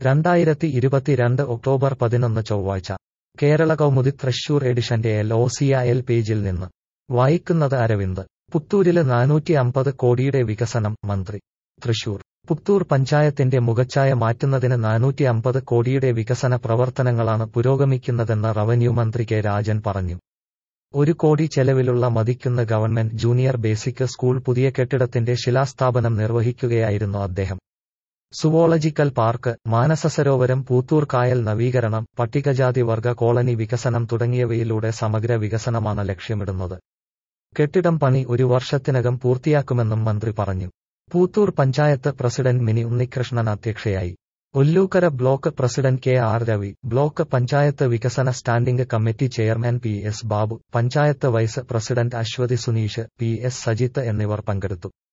രണ്ടായിരത്തി ഇരുപത്തിരണ്ട് ഒക്ടോബർ പതിനൊന്ന് ചൊവ്വാഴ്ച കേരള കൗമുദി തൃശൂർ എഡിഷന്റെ എൽ ഒ സി എൽ പേജിൽ നിന്ന് വായിക്കുന്നത് അരവിന്ദ് പുത്തൂരില് നാനൂറ്റി അമ്പത് കോടിയുടെ വികസനം മന്ത്രി തൃശൂർ പുത്തൂർ പഞ്ചായത്തിന്റെ മുഖച്ഛായ മാറ്റുന്നതിന് നാനൂറ്റി അമ്പത് കോടിയുടെ വികസന പ്രവർത്തനങ്ങളാണ് പുരോഗമിക്കുന്നതെന്ന് റവന്യൂ മന്ത്രി കെ രാജൻ പറഞ്ഞു ഒരു കോടി ചെലവിലുള്ള മതിക്കുന്ന ഗവൺമെന്റ് ജൂനിയർ ബേസിക് സ്കൂൾ പുതിയ കെട്ടിടത്തിന്റെ ശിലാസ്ഥാപനം നിർവഹിക്കുകയായിരുന്നു അദ്ദേഹം സുവോളജിക്കൽ പാർക്ക് മാനസസരോവരം പൂത്തൂർ കായൽ നവീകരണം പട്ടികജാതി വർഗ കോളനി വികസനം തുടങ്ങിയവയിലൂടെ സമഗ്ര വികസനമാണ് ലക്ഷ്യമിടുന്നത് കെട്ടിടം പണി ഒരു വർഷത്തിനകം പൂർത്തിയാക്കുമെന്നും മന്ത്രി പറഞ്ഞു പൂത്തൂർ പഞ്ചായത്ത് പ്രസിഡന്റ് മിനി ഉണ്ണികൃഷ്ണൻ അധ്യക്ഷയായി Ollukkara block president K R Ravi block panchayat വികസന standing committee chairman P S Babu panchayat vice president Aswathy Suneesh P S Sajith എന്നിവർ പങ്കെടുത്തു